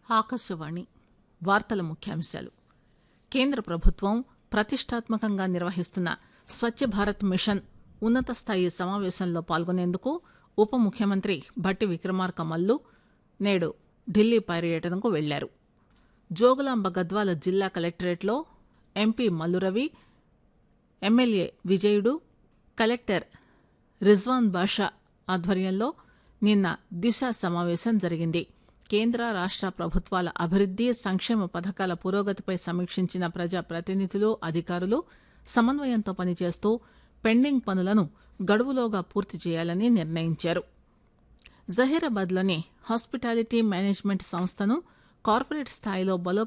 ఆకాశవాణి వార్తల ముఖ్యాంశాలు కేంద్ర ప్రభుత్వం ప్రతిష్టాత్మకంగా నిర్వహిస్తున్న స్వచ్చ భారత్ మిషన్ ఉన్నత స్థాయి సమావేశంలో పాల్గొనేందుకు ఉప ముఖ్యమంత్రి భట్టి విక్రమార్క మల్లు నేడు ఢిల్లీ పర్యటనకు వెళ్లారు జోగులాంబ గద్వాల జిల్లా కలెక్టరేట్లో MP Malluravi MLA Vijayudu collector Rizwan Basha ఆధ్వర్యంలో నిన్న దిశ సమావేశం జరిగింది కేంద్ర రాష్ట ప్రభుత్వాల అభివృద్ది సంక్షేమ పథకాల పురోగతిపై సమీక్షించిన ప్రజా ప్రతినిధులు అధికారులు సమన్వయంతో పనిచేస్తూ పెండింగ్ పనులను గడువులోగా పూర్తి చేయాలని నిర్ణయించారు జహీరాబాద్లోని హాస్పిటాలిటీ మేనేజ్మెంట్ సంస్థను కార్పొరేట్ స్థాయిలో బలో